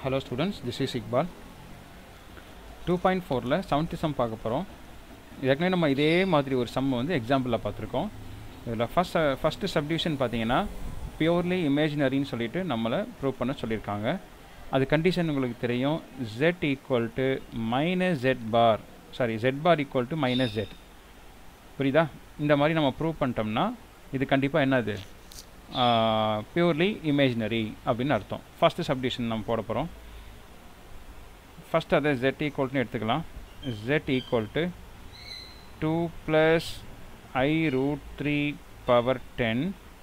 hello students this is Iqbal two point ஃபோரில் seventh sum பார்க்க போகிறோம் ஏற்கனவே நம்ம இதே மாதிரி ஒரு சம் வந்து எக்ஸாம்பிளில் பார்த்துருக்கோம் இதில் ஃபஸ்ட் ஃபஸ்ட்டு சப்டிவிஷன் பார்த்தீங்கன்னா பியூர்லி இமேஜினரின்னு சொல்லிட்டு நம்மளை ப்ரூவ் பண்ண சொல்லியிருக்காங்க அது கண்டிஷன் உங்களுக்கு தெரியும் z equal to minus z bar sorry z bar equal to minus z புரியுதா இந்த மாதிரி நம்ம ப்ரூவ் பண்ணிட்டோம்னா இது கண்டிப்பாக என்னது பியூர்லி இமேஜினரி அப்படின்னு அர்த்தம் ஃபஸ்ட்டு சப்டிஷன் நம்ம போட போகிறோம் ஃபஸ்ட் அதை ஜெட் ஈக்குவல்ட்னு எடுத்துக்கலாம் z equal to two plus i root three power ten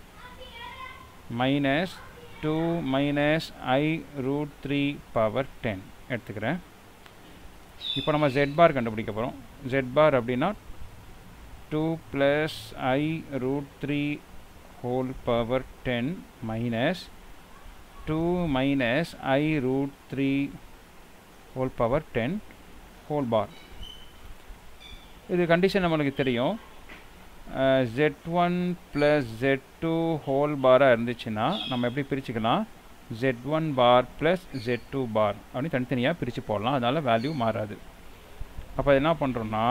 minus two minus i root three power ten எடுத்துக்கிறேன் இப்போ நம்ம ஜெட் பார் கண்டுபிடிக்க போகிறோம் ஜெட் பார் அப்படின்னா two plus i root three whole power 10 minus 2 minus i root 3 whole power 10 whole bar இது condition நம்மளுக்கு தெரியும் z one plus z two whole பாராக இருந்துச்சுன்னா நம்ம எப்படி பிரிச்சுக்கலாம் z one bar plus z two bar அப்படின்னு தனித்தனியாக பிரித்து போடலாம் அதனால் வேல்யூ மாறாது அப்போ என்ன பண்ணுறோன்னா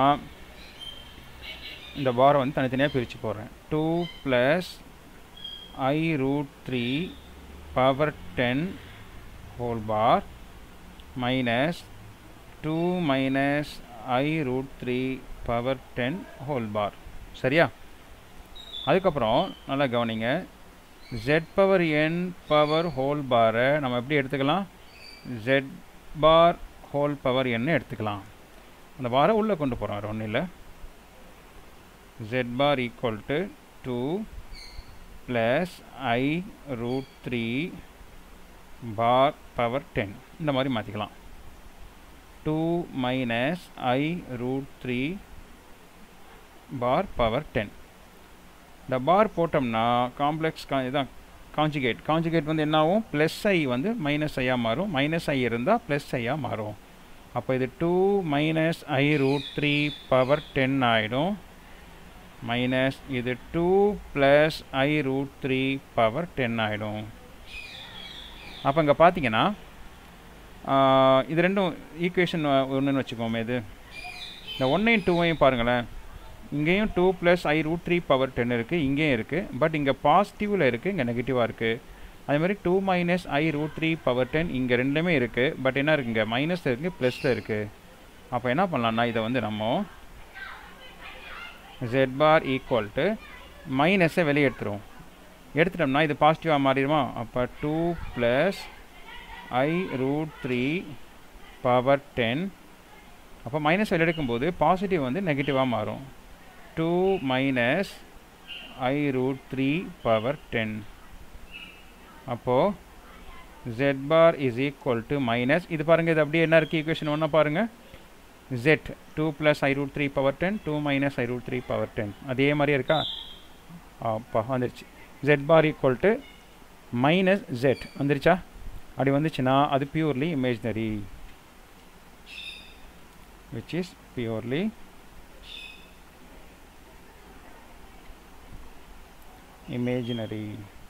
இந்த பாரை வந்து தனித்தனியாக பிரித்து போடுறேன் two plus i root 3 power 10 whole bar minus 2 minus i root 3 power 10 whole bar சரியா அதுக்கப்புறம் நல்லா கவனிங்க z power n power whole பாரை நம்ம எப்படி எடுத்துக்கலாம் z bar whole power n எடுத்துக்கலாம் அந்த பாரை உள்ளே கொண்டு போகிறோம் வேறு ஒன்றும் இல்லை z bar equal to two plus i root three bar power ten இந்த மாதிரி மாற்றிக்கலாம் two minus i root three bar power ten இந்த பார் போட்டோம்னா காம்ப்ளெக்ஸ் கா இதான் காஞ்சிகேட் காஞ்சிகேட் வந்து என்ன ஆகும் ப்ளஸ் ஐ வந்து மைனஸ் ஐயாக மாறும் மைனஸ் ஐ இருந்தால் ப்ளஸ் ஐயாக மாறும் அப்போ இது two minus i root three power ten ஆகிடும் மைனஸ் இது two plus i root three power ten ஆகிடும் அப்போ இங்கே பார்த்தீங்கன்னா இது ரெண்டும் ஈக்குவேஷன் ஒன்றுன்னு வச்சுக்கோமே இது இந்த ஒன்னையும் டூவையும் பாருங்களேன் இங்கேயும் two plus i root three power ten இருக்குது இங்கேயும் இருக்குது பட் இங்கே பாசிட்டிவில் இருக்குது இங்கே நெகட்டிவாக இருக்குது அதே மாதிரி two minus i root three power ten இங்கே ரெண்டுமே இருக்குது பட் என்ன இருக்குங்க மைனஸ் இருக்குது ப்ளஸில் இருக்குது அப்போ என்ன பண்ணலான்னா இதை வந்து நம்ம z பார் ஈக்குவல் டு மைனஸை வெளியே எடுத்துருவோம் எடுத்துட்டோம்னா இது பாசிட்டிவாக மாறிடுமா அப்போ two plus i root three power ten அப்போ மைனஸ் வெளியே எடுக்கும்போது பாசிட்டிவ் வந்து நெகட்டிவாக மாறும் two minus i root three power ten அப்போது z bar is equal to minus இது பாருங்கள் இது அப்படியே என்ன இருக்குது ஈக்குவேஷன் ஒன்றா பாருங்கள் z 2 plus i root 3 power 10 2 minus i root 3 power 10 அதே மாதிரியே இருக்கா அப்பா வந்துருச்சு z bar equal to minus z வந்துருச்சா அப்படி வந்துச்சுன்னா அது purely imaginary which is purely imaginary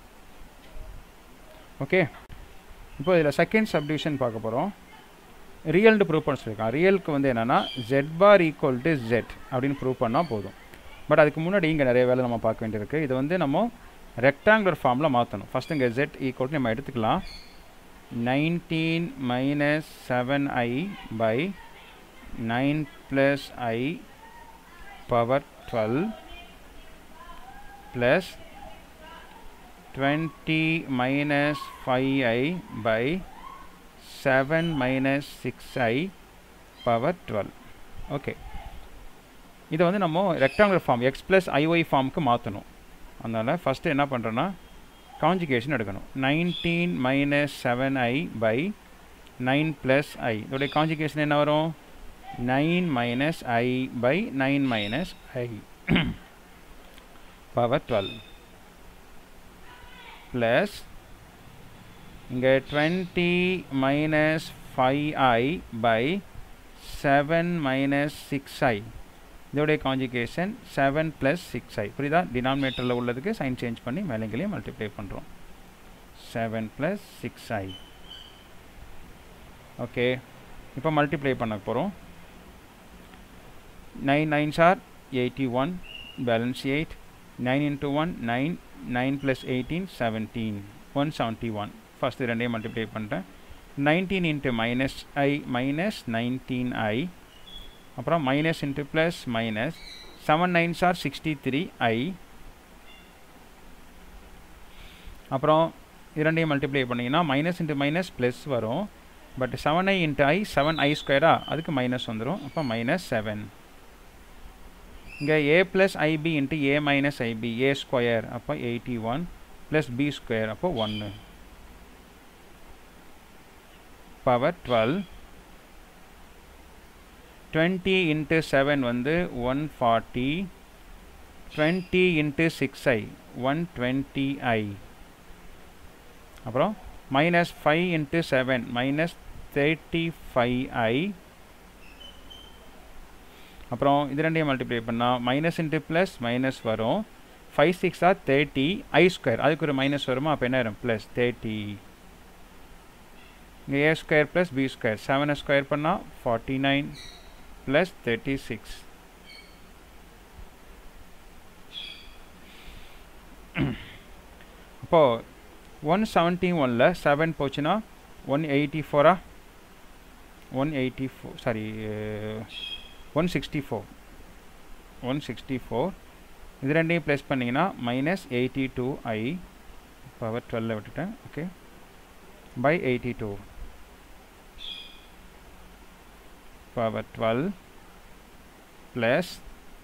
okay இப்போ இதில் செகண்ட் சப்டிவிஷன் பார்க்க போகிறோம் ரியல்னு ப்ரூவ் பண்ண சொல்லியிருக்கான் ரியலுக்கு வந்து என்னென்னா z bar equal to z அப்படின்னு ப்ரூவ் பண்ணால் போதும் பட் அதுக்கு முன்னாடி இங்கே நிறைய வேலை நம்ம பார்க்க வேண்டியிருக்கு இது வந்து நம்ம ரெக்டாங்குலர் ஃபார்மில் மாற்றணும் ஃபஸ்ட்டு இங்கே ஜெட் ஈக்குவல் நம்ம எடுத்துக்கலாம் nineteen minus seven i by nine plus i power twelve plus twenty minus five i by 7 minus 6i power 12 okay இதை வந்து நம்ம rectangular form x plus i y ஃபார்முக்கு மாற்றணும் அதனால் ஃபஸ்ட்டு என்ன பண்ணுறோன்னா காஞ்சிகேஷன் எடுக்கணும் nineteen minus seven i by nine plus i இதோடைய காஞ்சிகேஷன் என்ன வரும் nine minus i by nine minus i power twelve plus இங்கே twenty minus five i by seven minus six i இதோடைய conjugation seven plus six i புரியுதா டினாமினேட்டரில் உள்ளதுக்கு sign change பண்ணி மேலேங்களையும் மல்டிப்ளை பண்ணுறோம் seven plus six i okay இப்போ multiply பண்ண போகிறோம் nine nines are eighty one balance eight nine into one nine nine plus eighteen seventeen one seventy one first ரெண்டையும் மல்டிப்ளை பண்ணுறேன் nineteen into minus i minus nineteen i அப்புறம் minus into plus minus seven nines are sixty three i அப்புறம் இரண்டையும் multiply பண்ணிங்கன்னா minus into minus plus வரும் but seven i into i seven i ஸ்கொயரா அதுக்கு minus வந்துடும் அப்போ மைனஸ் செவன் இங்கே a plus i b into a minus i b a square அப்போ eighty one plus b square அப்போ ஒன்று power twelve twenty into seven வந்து one forty twenty into six i one twenty i அப்புறம் minus five into seven minus thirty five i அப்புறம் இது ரெண்டையும் multiply பண்ணால் minus into plus minus வரும் five six are thirty i square அதுக்கு ஒரு minus வருமா அப்போ என்ன வரும் ப்ளஸ் தேர்ட்டி இங்கே a square plus b square செவனை ஸ்கொயர் பண்ணால் forty nine plus thirty six அப்போது ஒன் செவன்ட்டி ஒனில் செவன் போச்சுன்னா ஒன் எயிட்டி ஃபோரா one eighty four sorry one sixty four one sixty four இது ரெண்டையும் ப்ளஸ் பண்ணிங்கன்னா minus eighty two i power டுவெல்ல விட்டுட்டேன் okay by eighty two power twelve plus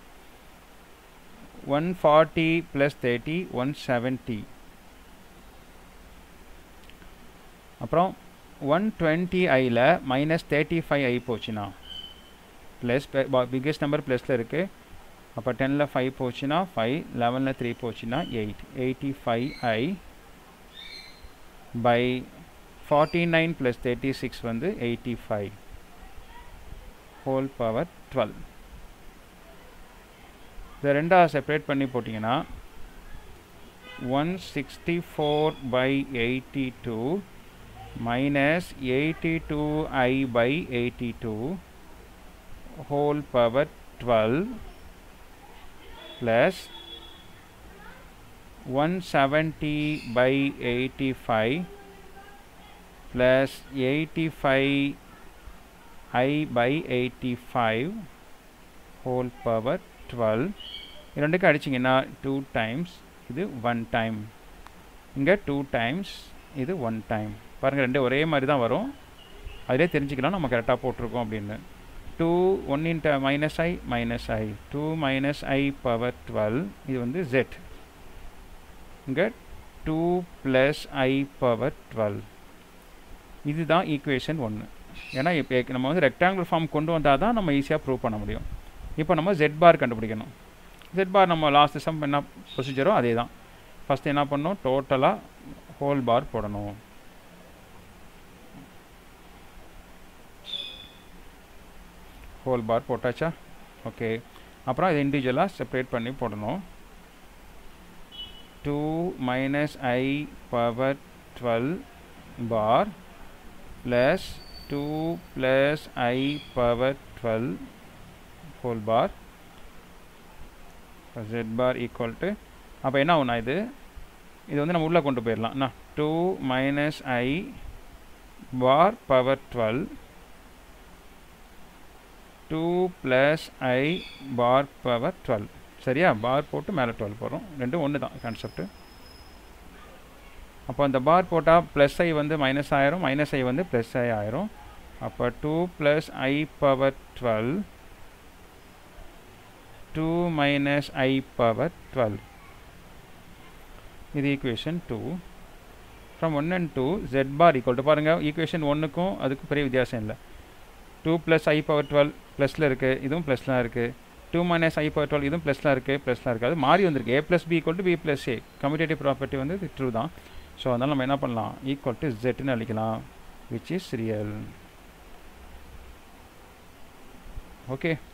one forty plus thirty one seventy அப்புறம் one twenty ஐயில் minus thirty five i போச்சுன்னா plus biggest number ப்ளஸில் இருக்குது அப்போ டெனில் ஃபைவ் போச்சுன்னா ஃபைவ் லெவனில் த்ரீ போச்சுன்னா eight eighty five i by forty nine plus thirty six வந்து eighty five whole power twelve இதை ரெண்டாக செப்பரேட் பண்ணி போட்டிங்கன்னா one sixty four by eighty two minus 82i by 82 whole power 12 plus 170 by 85 plus 85i by 85 whole power 12 இரண்டுக்கு அடிச்சிங்கன்னா two times இது one time இங்கே two times இது ஒன் டைம் பாருங்கள் ரெண்டு ஒரே மாதிரி தான் வரும் அதிலே தெரிஞ்சுக்கலாம் நம்ம கரெக்டாக போட்டிருக்கோம் அப்படின்னு two one into minus i minus i two minus i power twelve இது வந்து ஜெட் இங்கே two plus i power twelve இதுதான் ஈக்குவேஷன் ஒன்று ஏன்னா இப்போ நம்ம வந்து ரெக்டாங்குலர் ஃபார்ம் கொண்டு வந்தால் தான் நம்ம ஈஸியாக ப்ரூவ் பண்ண முடியும் இப்போ நம்ம ஜெட் பார் கண்டுபிடிக்கணும் ஜெட் பார் நம்ம லாஸ்ட் சம் என்ன ப்ரொசீஜரோ அதே தான் ஃபஸ்ட்டு என்ன பண்ணணும் டோட்டலாக ஹோல் பார் போடணும் ஹோல் பார் போட்டாச்சா ஓகே அப்புறம் இது இண்டிவிஜுவலாக செப்பரேட் பண்ணி போடணும் two minus i power twelve bar plus two plus i power twelve whole bar z bar equal to அப்போ என்ன ஒன்றா இது இது வந்து நம்ம உள்ளே கொண்டு போயிடலாம் two minus i bar power twelve two plus i bar power twelve சரியா பார் போட்டு மேலே டுவெல் போகிறோம் ரெண்டும் ஒன்று தான் கான்செப்ட்டு அப்போ அந்த பார் போட்டால் ப்ளஸ் ஐ வந்து மைனஸ் ஆயிரும் மைனஸ் ஐ வந்து ப்ளஸ் ஐ ஆயிரும் அப்போ two plus i power twelve two minus i power twelve இது equation two from one and two z bar equal to பாருங்கள் ஈக்குவேஷன் ஒன்றுக்கும் அதுக்கும் பெரிய வித்தியாசம் இல்லை two plus i power twelve ப்ளஸில் இருக்குது இதுவும் ப்ளஸ்லாம் இருக்குது two minus i power twelve இதுவும் ப்ளஸ்லாம் இருக்குது ப்ளஸ்லாம் இருக்குது அது மாறி வந்திருக்கு a plus b equal to b plus a commutative property வந்து இது ட்ரூ தான் ஸோ அதனால் நம்ம என்ன பண்ணலாம் ஈக்குவல் டு ஜெட்னு அழிக்கலாம் விச் இஸ் ரியல் ஓகே